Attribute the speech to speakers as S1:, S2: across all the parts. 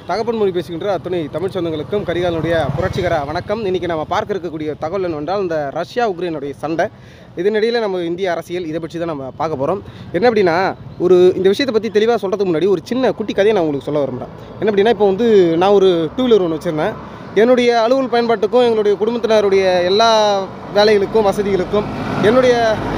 S1: தகப்பன் மொழி பேசுகின்ற அத்துணை தமிழ் சொந்தங்களுக்கும் கரிகாலனுடைய புரட்சிகர வணக்கம் இன்றைக்கி நம்ம பார்க்க இருக்கக்கூடிய தகவல் என்னவென்றால் இந்த ரஷ்யா உக்ரைனுடைய சண்டை இதனிடையில் நம்ம இந்திய அரசியல் இதை பற்றி தான் நம்ம பார்க்க போகிறோம் என்ன அப்படின்னா ஒரு இந்த விஷயத்தை பற்றி தெளிவாக சொல்கிறதுக்கு முன்னாடி ஒரு சின்ன குட்டி கதையை நான் உங்களுக்கு சொல்ல விரும்புகிறேன் என்ன அப்படின்னா இப்போ வந்து நான் ஒரு டூ வீலர் ஒன்று வச்சுருந்தேன் என்னுடைய அலுவல் பயன்பாட்டுக்கும் எங்களுடைய குடும்பத்தினருடைய எல்லா வேலைகளுக்கும் வசதிகளுக்கும் என்னுடைய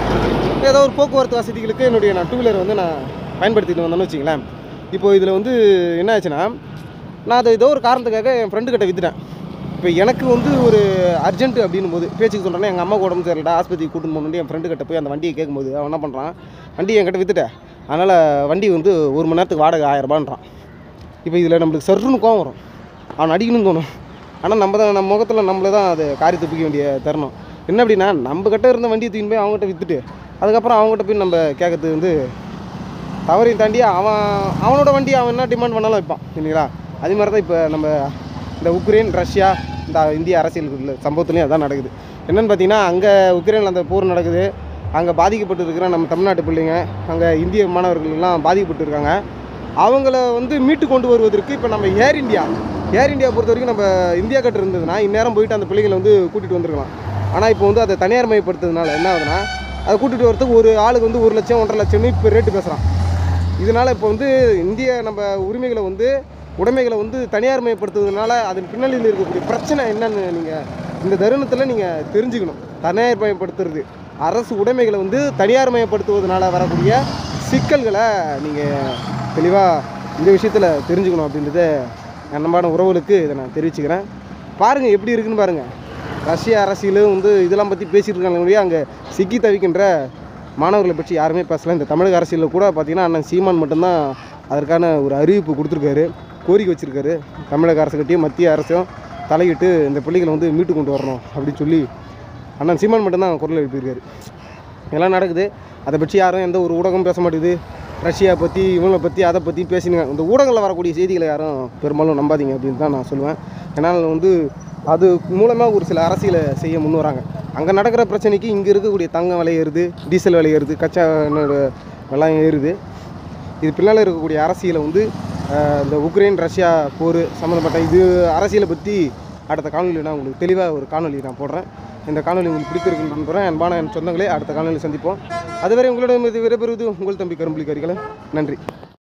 S1: ஏதோ ஒரு போக்குவரத்து வசதிகளுக்கு என்னுடைய நான் டூ வீலர் வந்து நான் பயன்படுத்திட்டு வந்தேன்னு வச்சிங்களேன் இப்போ இதில் வந்து என்ன ஆச்சுன்னா நான் அதை ஏதோ ஒரு காரணத்துக்காக என் ஃப்ரெண்டு கிட்ட விற்றுட்டேன் இப்போ எனக்கு வந்து ஒரு அர்ஜென்ட் அப்படின்னும் போது பேச்சுக்கு சொல்கிறேன்னா எங்கள் அம்மா உடம்பு சரியில்லடா ஆஸ்பத்திரிக்கு கூட்டின்னு போகணுன்னு என் ஃப்ரெண்டு கிட்ட போய் அந்த வண்டியை கேட்கும்போது அவன் என்ன பண்ணுறான் வண்டியை என்கிட்ட விற்றுட்டேன் அதனால் வண்டி வந்து ஒரு மணி நேரத்துக்கு வாடகை ஆயிரரூபான்றான் இப்போ இதில் நம்மளுக்கு சர்ருன்னு கோவம் வரும் அவன் அடிக்கணும்னு தோணும் ஆனால் நம்ம தான் நம்ம முகத்தில் நம்மளே தான் அது காரி துப்பிக்க வேண்டிய தருணம் என்ன அப்படின்னா நம்ம கிட்ட இருந்த வண்டியை தூக்கி போய் அவங்ககிட்ட விற்றுட்டு அதுக்கப்புறம் அவங்ககிட்ட போய் நம்ம கேட்கறது வந்து தவறையும் தாண்டி அவன் அவனோட வண்டி அவன் என்ன டிமாண்ட் பண்ணாலும் வைப்பான் இல்லைங்களா அதே மாதிரி தான் இப்போ நம்ம இந்த உக்ரைன் ரஷ்யா இந்த இந்திய அரசியல் சம்பவத்துலேயும் அதான் நடக்குது என்னென்னு பார்த்தீங்கன்னா அங்கே உக்ரைனில் அந்த போர் நடக்குது அங்கே பாதிக்கப்பட்டு இருக்கிற நம்ம தமிழ்நாட்டு பிள்ளைங்க அங்கே இந்திய மாணவர்கள் எல்லாம் பாதிக்கப்பட்டு இருக்காங்க அவங்கள வந்து மீட்டு கொண்டு வருவதற்கு இப்போ நம்ம ஏர் இந்தியா ஏர் இந்தியா பொறுத்த வரைக்கும் நம்ம இந்தியா கிட்ட இருந்ததுன்னா இந்நேரம் போயிட்டு அந்த பிள்ளைங்களை வந்து கூட்டிகிட்டு வந்துருக்கலாம் ஆனால் இப்போ வந்து அதை தனியார் மயப்படுத்துறதுனால என்ன ஆகுதுன்னா அதை கூட்டிகிட்டு வரதுக்கு ஒரு ஆளுக்கு வந்து ஒரு லட்சம் ஒன்றரை லட்சம்னு இப்போ ரேட்டு பேசுகிறான் இதனால் இப்போ வந்து இந்திய நம்ம உரிமைகளை வந்து உடைமைகளை வந்து தனியார் மயப்படுத்துவதனால அதன் பின்னணியில் இருக்கக்கூடிய பிரச்சனை என்னன்னு நீங்கள் இந்த தருணத்தில் நீங்கள் தெரிஞ்சுக்கணும் தனியார் மயப்படுத்துறது அரசு உடைமைகளை வந்து தனியார் மயப்படுத்துவதனால வரக்கூடிய சிக்கல்களை நீங்கள் தெளிவாக இந்த விஷயத்தில் தெரிஞ்சுக்கணும் அப்படின்றத அன்பான உறவுகளுக்கு இதை நான் தெரிவிச்சுக்கிறேன் பாருங்கள் எப்படி இருக்குன்னு பாருங்கள் ரஷ்ய அரசியலும் வந்து இதெல்லாம் பற்றி பேசிட்டு இருக்காங்க அங்கே சிக்கி தவிக்கின்ற மாணவர்களை பற்றி யாருமே பேசல இந்த தமிழக அரசியலில் கூட பார்த்தீங்கன்னா அண்ணன் சீமான் மட்டும்தான் அதற்கான ஒரு அறிவிப்பு கொடுத்துருக்காரு கோரிக்கை வச்சுருக்காரு தமிழக அரசுகிட்டையும் மத்திய அரசும் தலையிட்டு இந்த பிள்ளைகளை வந்து மீட்டு கொண்டு வரணும் அப்படின்னு சொல்லி அண்ணன் சீமான் மட்டும்தான் குரல் எழுப்பியிருக்காரு இதெல்லாம் நடக்குது அதை பற்றி யாரும் எந்த ஒரு ஊடகம் பேச மாட்டேங்குது ரஷ்யா பற்றி இவங்களை பற்றி அதை பற்றி பேசினுங்க இந்த ஊடகங்களில் வரக்கூடிய செய்திகளை யாரும் பெரும்பாலும் நம்பாதீங்க அப்படின்னு தான் நான் சொல்லுவேன் ஏன்னா வந்து அது மூலமாக ஒரு சில அரசியலை செய்ய முன் வராங்க அங்கே நடக்கிற பிரச்சனைக்கு இங்கே இருக்கக்கூடிய தங்கம் விலை ஏறுது டீசல் விலை ஏறுது கச்சா எண்ணெயோட விலை ஏறுது இது பின்னால் இருக்கக்கூடிய அரசியலை வந்து அஹ், இந்த உக்ரைன் ரஷ்யா போர் சம்மந்தப்பட்ட இது அரசியலை பற்றி அடுத்த காணொலியில் நான் உங்களுக்கு தெளிவாக ஒரு காணொலி நான் போடுறேன் இந்த காணொலி உங்களுக்கு பிடித்திருக்குன்னு நம்புகிறேன் அன்பான என் சொந்தங்களே அடுத்த காணொலியில் சந்திப்போம் அதுவரை உங்களிடம் இது விடைபெறுவது உங்கள் தம்பி கரும்புலி கரிகளை நன்றி